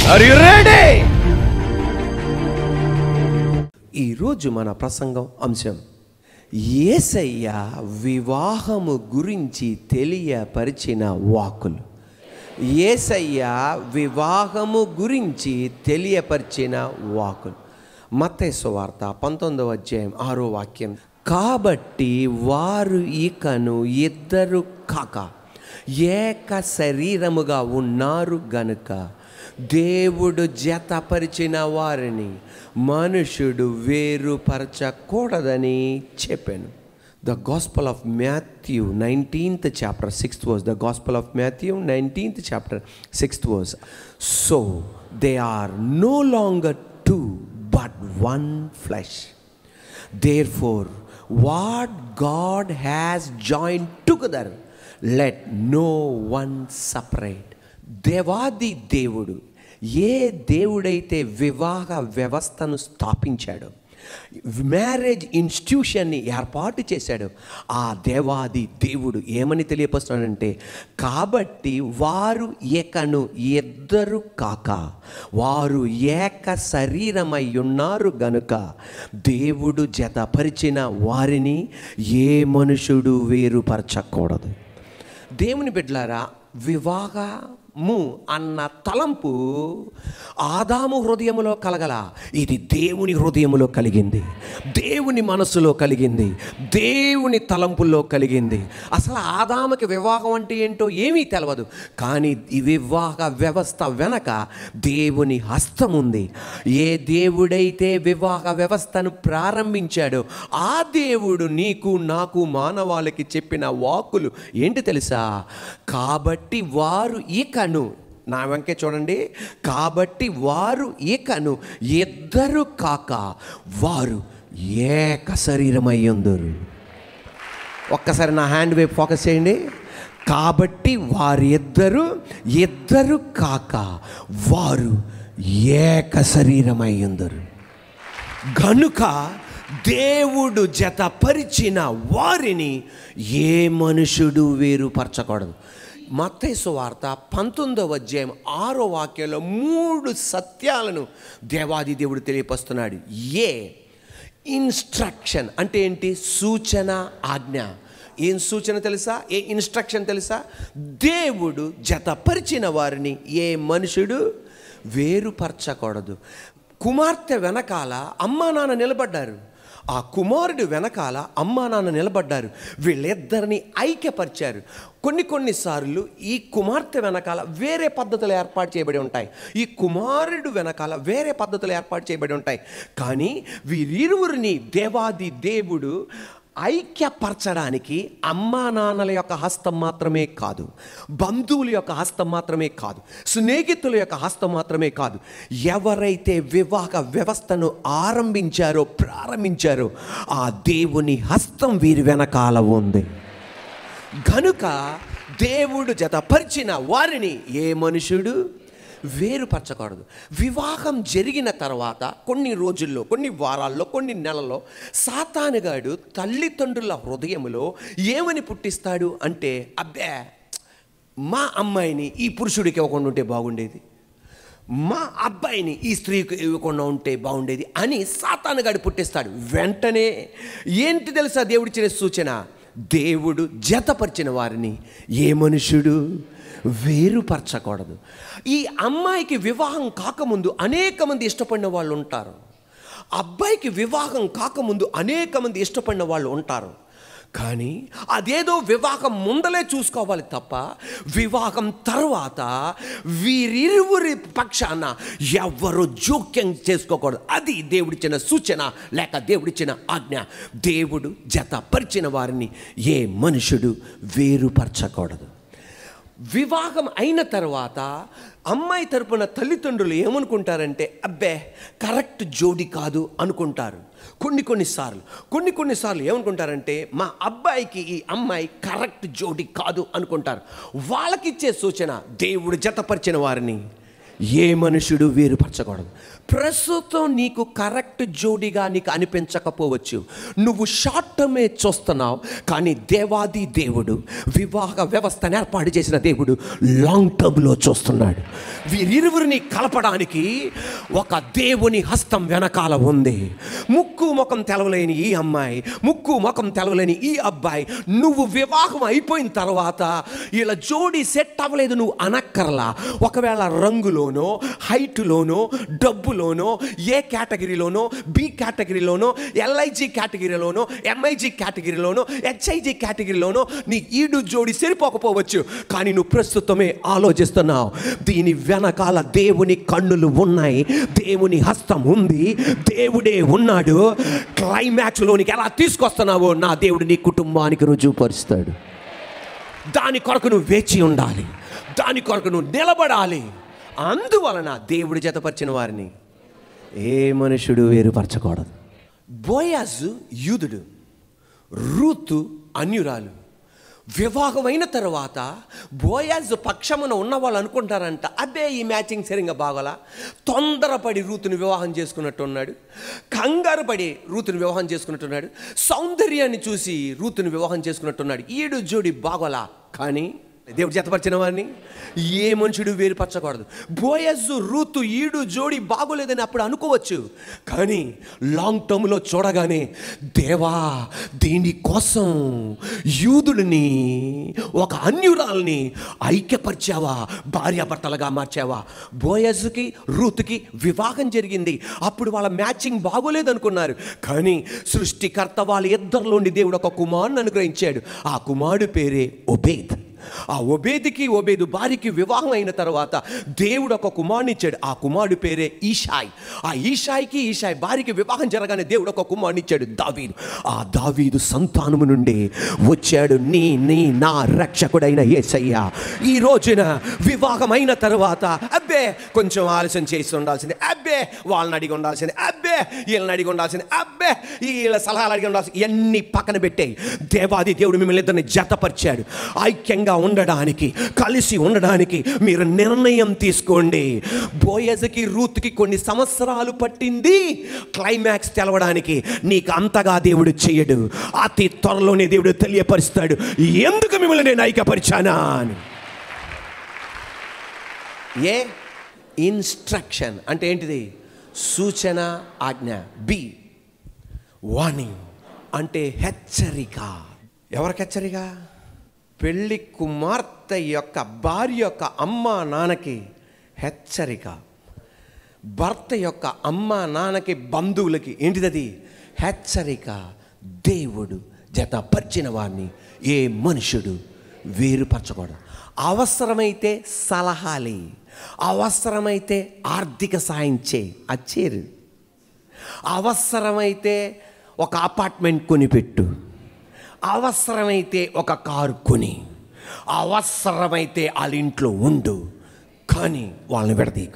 Are you ready ఈరోజు మన ప్రసంగం అంశం ఏసయ్య వివాహము గురించి తెలియపరిచిన వాక్కులు ఏసయ్య వివాహము గురించి తెలియపరిచిన వాక్కులు మత్తైసు వార్త పంతొమ్మిదవ అధ్యాయం ఆరో వాక్యం కాబట్టి వారు ఇకను ఇద్దరు కాక ఏక శరీరముగా ఉన్నారు గనుక దేవుడు జతపరిచిన వారిని మనుషుడు వేరుపరచకూడదని చెప్పాను the gospel of Matthew nineteenth chapter sixth verse the gospel of Matthew nineteenth chapter sixth verse so they are no longer two but one flesh Therefore, what God has joined together, let no one separate. దేవాది దేవుడు ఏ దేవుడైతే వివాహ వ్యవస్థను స్థాపించాడో marriage ఇన్స్టిట్యూషన్ని ఏర్పాటు చేశాడు ఆ దేవాది దేవుడు ఏమని తెలియపరుస్తున్నాడంటే కాబట్టి వారు ఏకను ఇద్దరు కాక వారు ఏక శరీరమై ఉన్నారు గనుక దేవుడు జతపరిచిన వారిని ఏ మనుషుడు వేరుపరచకూడదు దేవుని బిడ్డలారా వివాహము అన్న తలంపు ఆదాము హృదయములో కలగల ఇది దేవుని హృదయములో కలిగింది దేవుని మనసులో కలిగింది దేవుని తలంపుల్లో కలిగింది అసలు ఆదాముకి వివాహం అంటే ఏంటో ఏమీ తెలవదు కానీ ఈ వివాహ వ్యవస్థ వెనక దేవుని హస్తం ఉంది ఏ దేవుడైతే వివాహ వ్యవస్థను ప్రారంభించాడో ఆ దేవుడు నీకు నాకు మానవాళికి చెప్పిన వాక్కులు ఏంటి తెలుసా కాబట్టి వారు ఇకను నా వెంకే చూడండి కాబట్టి వారు ఇకను ఇద్దరు కాక వారు ఏక శరీరమయ్యందరు ఒక్కసారి నా హ్యాండ్ వైపు ఫోకస్ చేయండి కాబట్టి వారి ఇద్దరు ఇద్దరు కాక వారు ఏక శరీరమయ్యందరు గనుక దేవుడు జతపరిచిన వారిని ఏ మనుషుడు వేరుపరచకూడదు మత్తైసు వార్త పంతొమ్మిదవ అధ్యాయం ఆరో వాక్యంలో మూడు సత్యాలను దేవాది దేవుడు తెలియపరుస్తున్నాడు ఏ ఇన్స్ట్రక్షన్ అంటే ఏంటి సూచన ఆజ్ఞ ఏం సూచన తెలుసా ఏ ఇన్స్ట్రక్షన్ తెలుసా దేవుడు జతపరిచిన వారిని ఏ మనుషుడు వేరుపరచకూడదు కుమార్తె వెనకాల అమ్మా నాన్న నిలబడ్డారు ఆ కుమారుడు వెనకాల అమ్మా నాన్న నిలబడ్డారు వీళ్ళిద్దరిని ఐక్యపరిచారు కొన్ని కొన్నిసార్లు ఈ కుమార్తె వెనకాల వేరే పద్ధతులు ఏర్పాటు చేయబడి ఉంటాయి ఈ కుమారుడు వెనకాల వేరే పద్ధతులు ఏర్పాటు చేయబడి ఉంటాయి కానీ వీరిరువురిని దేవాది దేవుడు ఐక్యపరచడానికి అమ్మా నాన్నల యొక్క హస్తం మాత్రమే కాదు బంధువుల యొక్క హస్తం మాత్రమే కాదు స్నేహితుల యొక్క హస్తం మాత్రమే కాదు ఎవరైతే వివాహ వ్యవస్థను ఆరంభించారో ప్రారంభించారో ఆ దేవుని హస్తం వీరి వెనకాల ఉంది గనుక దేవుడు జతపరిచిన వారిని ఏ మనుషుడు వేరుపరచకూడదు వివాహం జరిగిన తర్వాత కొన్ని రోజుల్లో కొన్ని వారాల్లో కొన్ని నెలల్లో సాతానుగాడు తల్లిదండ్రుల హృదయములో ఏమని పుట్టిస్తాడు అంటే అబ్బే మా అమ్మాయిని ఈ పురుషుడికి ఇవ్వకుండా ఉంటే బాగుండేది మా అబ్బాయిని ఈ స్త్రీకి ఇవ్వకుండా ఉంటే బాగుండేది అని సాతానుగాడు పుట్టిస్తాడు వెంటనే ఏంటి తెలుసా దేవుడిచ్చిన సూచన దేవుడు జతపరిచిన వారిని ఏ మనుషుడు వేరుపరచకూడదు ఈ అమ్మాయికి వివాహం కాకముందు అనేక మంది ఇష్టపడిన వాళ్ళు ఉంటారు అబ్బాయికి వివాహం కాకముందు అనేక మంది ఇష్టపడిన వాళ్ళు ఉంటారు కానీ అదేదో వివాహం ముందలే చూసుకోవాలి తప్ప వివాహం తర్వాత వీరిరువురి పక్షాన ఎవరు జోక్యం చేసుకోకూడదు అది దేవుడిచ్చిన సూచన లేక దేవుడిచ్చిన ఆజ్ఞ దేవుడు జతపరిచిన వారిని ఏ మనుషుడు వేరుపరచకూడదు వివాహం అయిన తర్వాత అమ్మాయి తరపున తల్లిదండ్రులు ఏమనుకుంటారంటే అబ్బే కరెక్ట్ జోడి కాదు అనుకుంటారు కొన్ని కొన్నిసార్లు కొన్ని కొన్నిసార్లు ఏమనుకుంటారంటే మా అబ్బాయికి ఈ అమ్మాయి కరెక్ట్ జోడి కాదు అనుకుంటారు వాళ్ళకిచ్చే సూచన దేవుడు జతపరిచిన వారిని ఏ మనుషుడు వేరుపరచకూడదు ప్రస్తుతం నీకు కరెక్ట్ జోడిగా నీకు అనిపించకపోవచ్చు నువ్వు షార్ట్ టర్మే చూస్తున్నావు కానీ దేవాది దేవుడు వివాహ వ్యవస్థను ఏర్పాటు చేసిన దేవుడు లాంగ్ టర్మ్లో చూస్తున్నాడు వీరిరువురిని కలపడానికి ఒక దేవుని హస్తం వెనకాల ఉంది ముక్కు ముఖం తెలవలేని ఈ అమ్మాయి ముక్కు ముఖం తెలవలేని ఈ అబ్బాయి నువ్వు వివాహం అయిపోయిన తర్వాత ఇలా జోడి సెట్ అవ్వలేదు నువ్వు అనక్కర్లా ఒకవేళ రంగులోనో హైట్లోనో డబ్బులోనో ఏ కేటగిరీలోనో బి కేటగిరీలోనో ఎల్ఐజి కేటగిరీలోనో ఎంఐజి కేటగిరీలోనో హెచ్ఐజి కేటగిరీలోనో నీ ఈడు జోడి సరిపోకపోవచ్చు కానీ నువ్వు ప్రస్తుతమే ఆలోచిస్తున్నావు దీని వెనకాల దేవుని కన్నులు ఉన్నాయి దేవుని హస్తం ఉంది దేవుడే ఉన్నాడు క్లైమాక్స్లోనికి ఎలా తీసుకొస్తున్నావో నా దేవుడు నీ కుటుంబానికి రుజువుపరుస్తాడు దాని కొరకు నువ్వు వేచి ఉండాలి దాని కొరకు నువ్వు నిలబడాలి అందువలన దేవుడు జతపరిచిన వారిని ఏ మనుషుడు వేరుపరచకూడదు బోయాజు యూదుడు రూతు అన్యురాలు వివాహమైన తర్వాత బోయాజ్ పక్షమున ఉన్న వాళ్ళు అనుకుంటారంట అబ్బే ఈ మ్యాచింగ్ సరిగ్గా బాగోలా తొందరపడి రూతుని వివాహం చేసుకున్నట్టు ఉన్నాడు కంగారు పడి రూతుని వివాహం చేసుకున్నట్టున్నాడు సౌందర్యాన్ని చూసి రూతుని వివాహం చేసుకున్నట్టున్నాడు ఈడు జోడి బాగోలా కానీ దేవుడు జతపరిచిన వారిని ఏ మనుషుడు వేరుపరచకూడదు బోయస్సు రూతు ఈడు జోడి బాగోలేదని అప్పుడు అనుకోవచ్చు కానీ లాంగ్ టర్మ్లో చూడగానే దేవా దీనికోసం యూదుడిని ఒక అన్యురాల్ని ఐక్యపరిచావా భార్యాభర్తలుగా మార్చావా బోయస్కి రూతుకి వివాహం జరిగింది అప్పుడు వాళ్ళ మ్యాచింగ్ బాగోలేదనుకున్నారు కానీ సృష్టికర్త వాళ్ళ ఇద్దరిలోని దేవుడు ఒక కుమారుని అనుగ్రహించాడు ఆ కుమారుడు పేరే ఒబేద్ ఆ ఒబేదికి ఒబేదు భార్యకి వివాహం అయిన తర్వాత దేవుడు ఒక కుమారుని ఇచ్చాడు ఆ కుమారుడు పేరే ఈషాయ్ ఆ ఈషాయికి ఈషాయ్ భార్యకి వివాహం జరగానే దేవుడు ఒక కుమారుని ఇచ్చాడు దావీదు ఆ దావీదు సంతానము నుండి వచ్చాడు నీ నీ నా రక్షకుడైన యేసయ్య ఈ రోజున వివాహం అయిన తర్వాత అబ్బే కొంచెం ఆలస్యం చేసి ఉండాల్సింది అబ్బే వాళ్ళని అడిగి ఉండాల్సింది అబ్బే వీళ్ళని అడిగి ఉండాల్సింది అబ్బే వీళ్ళ సలహాలు అడిగి ఉండాల్సింది ఇవన్నీ పక్కన పెట్టాయి దేవాది దేవుడు మిమ్మల్ని ఇద్దరిని జతపరిచాడు ఐక్యంగా ఉండడానికి కలిసి ఉండడానికి మీరు నిర్ణయం తీసుకోండి బోయజకి రూత్కి కొన్ని సంవత్సరాలు పట్టింది క్లైమాక్స్ తెలవడానికి నీకు అంతగా దేవుడు చేయడు అతి త్వరలోనే దేవుడు తెలియపరుస్తాడు ఎందుకు మిమ్మల్ని నేను ఐక్యపరిచానా అని ఏ ఇన్స్ట్రక్షన్ అంటే ఏంటిది సూచన ఆజ్ఞ బి వార్నింగ్ అంటే హెచ్చరిక ఎవరికి హెచ్చరిక పెళ్లి కుమార్తె యొక్క భార్య యొక్క అమ్మ నాన్నకి హెచ్చరిక భర్త యొక్క అమ్మ నాన్నకి బంధువులకి ఏంటిదది హెచ్చరిక దేవుడు జతపరిచిన వారిని ఏ మనుషుడు వేరుపరచకూడదు అవసరమైతే సలహాలి అవసరమైతే ఆర్థిక సాయం చేయి అచ్చేరు అవసరమైతే ఒక అపార్ట్మెంట్ కొనిపెట్టు అవసరమైతే ఒక కారు కొని అవసరమైతే వాళ్ళ ఇంట్లో ఉండు కానీ వాళ్ళని విడదీకు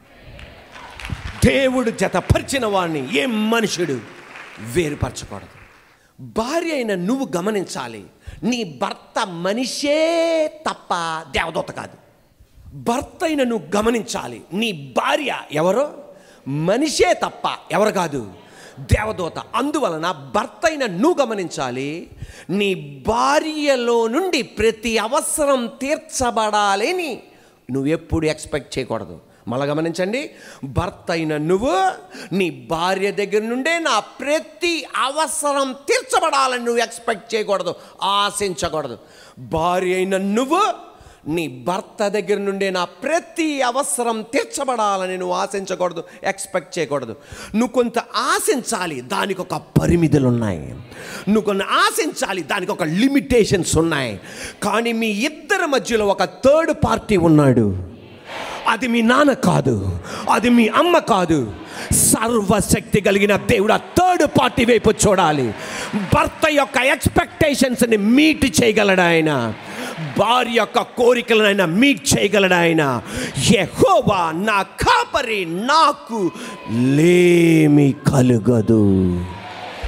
దేవుడు జతపరిచిన వాడిని ఏ మనుషుడు వేరుపరచకూడదు భార్య అయిన నువ్వు గమనించాలి నీ భర్త మనిషే తప్ప దేవదూత కాదు భర్త అయిన నువ్వు గమనించాలి నీ భార్య ఎవరో మనిషే తప్ప ఎవరు కాదు దేవదూత అందువలన భర్త అయిన నువ్వు గమనించాలి నీ భార్యలో నుండి ప్రతి అవసరం తీర్చబడాలని నువ్వు ఎప్పుడు ఎక్స్పెక్ట్ చేయకూడదు మళ్ళా గమనించండి భర్త అయిన నువ్వు నీ భార్య దగ్గర నుండే నా ప్రతి అవసరం తీర్చబడాలని నువ్వు ఎక్స్పెక్ట్ చేయకూడదు ఆశించకూడదు భార్య అయిన నువ్వు నీ భర్త దగ్గర నుండే నా ప్రతి అవసరం తీర్చబడాలని నువ్వు ఆశించకూడదు ఎక్స్పెక్ట్ చేయకూడదు నువ్వు కొంత ఆశించాలి దానికి ఒక పరిమితులు ఉన్నాయి నువ్వు కొన్ని ఆశించాలి దానికి ఒక లిమిటేషన్స్ ఉన్నాయి కానీ మీ ఇద్దరి మధ్యలో ఒక థర్డ్ పార్టీ ఉన్నాడు అది మీ నాన్న కాదు అది మీ అమ్మ కాదు సర్వశక్తి కలిగిన దేవుడు ఆ థర్డ్ పార్టీ వైపు చూడాలి భర్త యొక్క ఎక్స్పెక్టేషన్స్ని మీట్ చేయగలడు ఆయన భార్య యొక్క కోరికలను ఆయన మీట్ చేయగలడు ఆయన యెహోవా నా కాపరి నాకు లేమి కలుగదు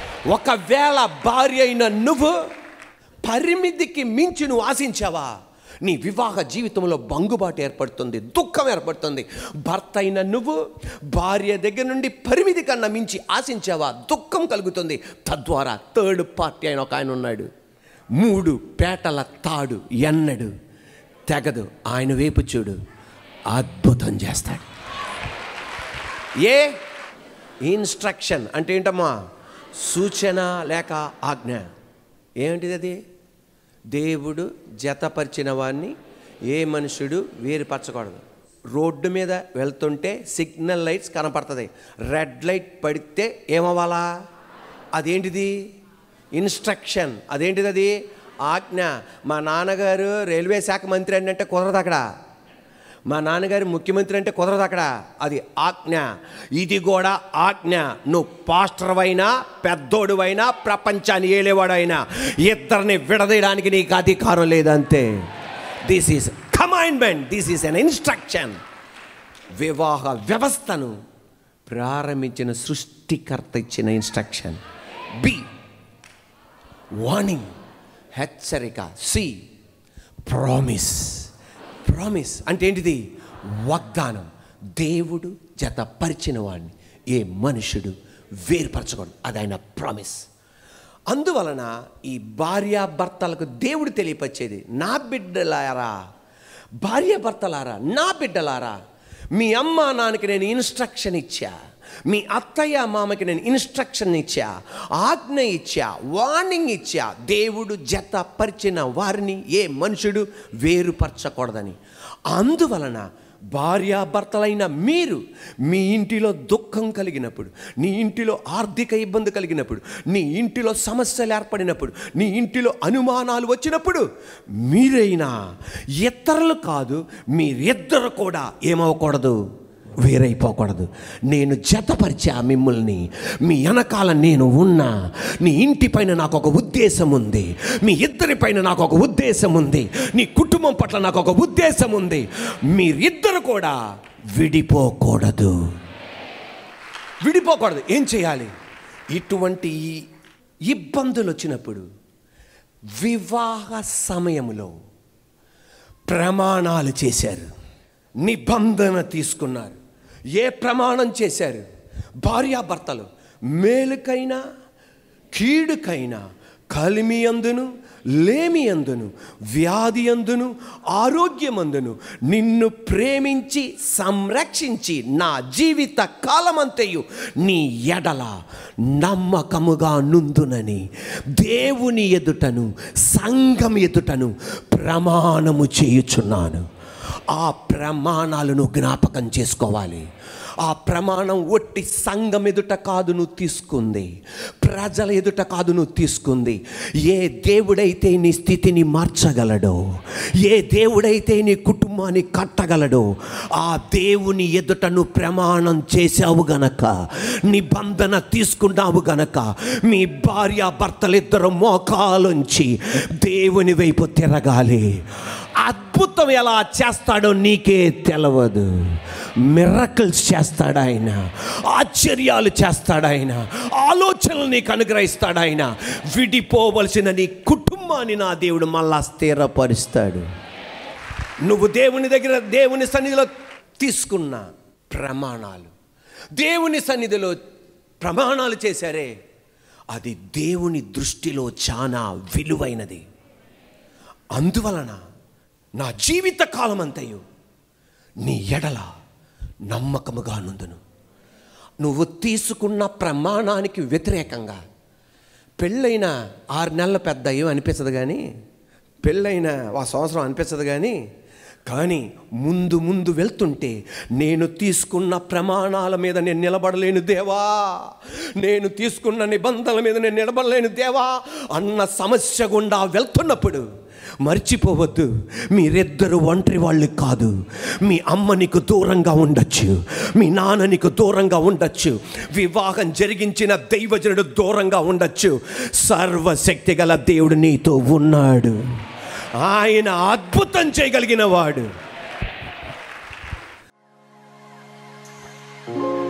ఒకవేళ భార్య అయిన నువ్వు పరిమితికి మించి నువ్వు ఆశించావా నీ వివాహ జీవితంలో బంగుబాటు ఏర్పడుతుంది దుఃఖం ఏర్పడుతుంది భర్త అయిన నువ్వు భార్య దగ్గర నుండి పరిమితి కన్నా మించి ఆశించావా దుఃఖం కలుగుతుంది తద్వారా థర్డ్ పార్టీ అయిన ఒక ఆయన ఉన్నాడు మూడు పేటల తాడు ఎన్నడు తెగదు ఆయన వైపు చూడు అద్భుతం చేస్తాడు ఏ ఇన్స్ట్రక్షన్ అంటే ఏంటమ్మా సూచన లేక ఆజ్ఞ ఏమిటిది అది దేవుడు జతపరిచిన వాడిని ఏ మనుషుడు వేరుపరచకూడదు రోడ్డు మీద వెళ్తుంటే సిగ్నల్ లైట్స్ కనపడుతుంది రెడ్ లైట్ పడితే ఏమవ్వాలా అదేంటిది ఇన్స్ట్రక్షన్ అదేంటిది అది ఆజ్ఞ మా నాన్నగారు రైల్వే శాఖ మంత్రి అని అంటే కుదరదు అక్కడ మా నాన్నగారు ముఖ్యమంత్రి అంటే కుదరదు అక్కడ అది ఆజ్ఞ ఇది కూడా ఆజ్ఞ నువ్వు పాస్టర్ అయినా పెద్దోడువైనా ప్రపంచాన్ని ఏలేవాడైనా ఇద్దరిని విడదీయడానికి నీకు అధికారం లేదంతే this is commandment this is an instruction వివాహ వ్యవస్థను ప్రారంభించిన సృష్టికర్త ఇచ్చిన ఇన్స్ట్రక్షన్ బి వార్నింగ్ హెచ్చరిక సి ప్రామిస్ ప్రామిస్ అంటే ఏంటిది వాగ్దానం దేవుడు జతపరిచిన వాడిని ఏ మనుషుడు వేరుపరచకూడదు అది ఆయన ప్రామిస్ అందువలన ఈ భార్యాభర్తలకు దేవుడు తెలియపరిచేది నా బిడ్డలారా భార్యాభర్తలారా నా బిడ్డలారా మీ అమ్మ నాన్నకి నేను ఇన్స్ట్రక్షన్ ఇచ్చా మీ అత్తయ్య మామకి నేను ఇన్స్ట్రక్షన్ ఇచ్చా ఆజ్ఞ ఇచ్చా వార్నింగ్ ఇచ్చా దేవుడు జతపరిచిన వారిని ఏ మనుషుడు వేరుపరచకూడదని అందువలన భార్యాభర్తలైన మీరు మీ ఇంటిలో దుఃఖం కలిగినప్పుడు నీ ఇంటిలో ఆర్థిక ఇబ్బంది కలిగినప్పుడు నీ ఇంటిలో సమస్యలు ఏర్పడినప్పుడు నీ ఇంటిలో అనుమానాలు వచ్చినప్పుడు మీరైనా ఇతరులు కాదు మీరిద్దరు కూడా ఏమవ్వకూడదు వేరైపోకూడదు నేను జతపరిచా మిమ్మల్ని మీ వెనకాల నేను ఉన్నా నీ ఇంటి పైన నాకు ఒక ఉద్దేశం ఉంది మీ ఇద్దరి పైన నాకు ఒక ఉద్దేశం ఉంది నీ కుటుంబం పట్ల నాకు ఒక ఉద్దేశం ఉంది మీరిద్దరు కూడా విడిపోకూడదు విడిపోకూడదు ఏం చేయాలి ఇటువంటి ఇబ్బందులు వచ్చినప్పుడు వివాహ సమయంలో ప్రమాణాలు చేశారు నిబంధన తీసుకున్నారు ఏ ప్రమాణం చేశారు భార్యాభర్తలు మేలుకైనా కీడుకైనా కలిమి అందును లేమి అందును వ్యాధి అందును ఆరోగ్యమందును నిన్ను ప్రేమించి సంరక్షించి నా జీవిత కాలమంతయు నీ ఎడల నమ్మకముగా నుందునని దేవుని ఎదుటను సంఘం ఎదుటను ప్రమాణము చేయుచున్నాను ఆ ప్రమాణాలను జ్ఞాపకం చేసుకోవాలి ఆ ప్రమాణం ఒట్టి సంఘం ఎదుట కాదు నువ్వు తీసుకుంది ప్రజల ఎదుట కాదు నువ్వు తీసుకుంది ఏ దేవుడైతే నీ స్థితిని మార్చగలడో ఏ దేవుడైతే నీ కుటుంబాన్ని కట్టగలడో ఆ దేవుని ఎదుట నువ్వు ప్రమాణం చేశావు గనక నిబంధన తీసుకున్నావు గనక మీ భార్య భర్తలిద్దరు మోకాలుంచి దేవుని వైపు తిరగాలి అద్భుతం ఎలా చేస్తాడో నీకే తెలవదు మిరకల్స్ చేస్తాడు ఆయన ఆశ్చర్యాలు చేస్తాడు ఆయన ఆలోచనలు నీకు అనుగ్రహిస్తాడు ఆయన విడిపోవలసిన నీ కుటుంబాన్ని నా దేవుడు మళ్ళా స్థిరపరుస్తాడు నువ్వు దేవుని దగ్గర దేవుని సన్నిధిలో తీసుకున్న ప్రమాణాలు దేవుని సన్నిధిలో ప్రమాణాలు చేశారే అది దేవుని దృష్టిలో చాలా విలువైనది అందువలన నా జీవిత కాలమంతయు నీ ఎడల నమ్మకముగా నుందును నువ్వు తీసుకున్న ప్రమాణానికి వ్యతిరేకంగా పెళ్ళైన ఆరు నెలల పెద్ద ఏం అనిపించదు కానీ పెళ్ళైన ఆ సంవత్సరం అనిపించదు కానీ కానీ ముందు ముందు వెళ్తుంటే నేను తీసుకున్న ప్రమాణాల మీద నేను నిలబడలేను దేవా నేను తీసుకున్న నిబంధనల మీద నేను నిలబడలేను దేవా అన్న సమస్య గుండా వెళ్తున్నప్పుడు మర్చిపోవద్దు మీరిద్దరు ఒంటరి వాళ్ళు కాదు మీ అమ్మ నీకు దూరంగా ఉండొచ్చు మీ నాన్న నీకు దూరంగా ఉండొచ్చు వివాహం జరిగించిన దైవజనుడు దూరంగా ఉండొచ్చు సర్వశక్తి గల దేవుడు నీతో ఉన్నాడు ఆయన అద్భుతం చేయగలిగిన వాడు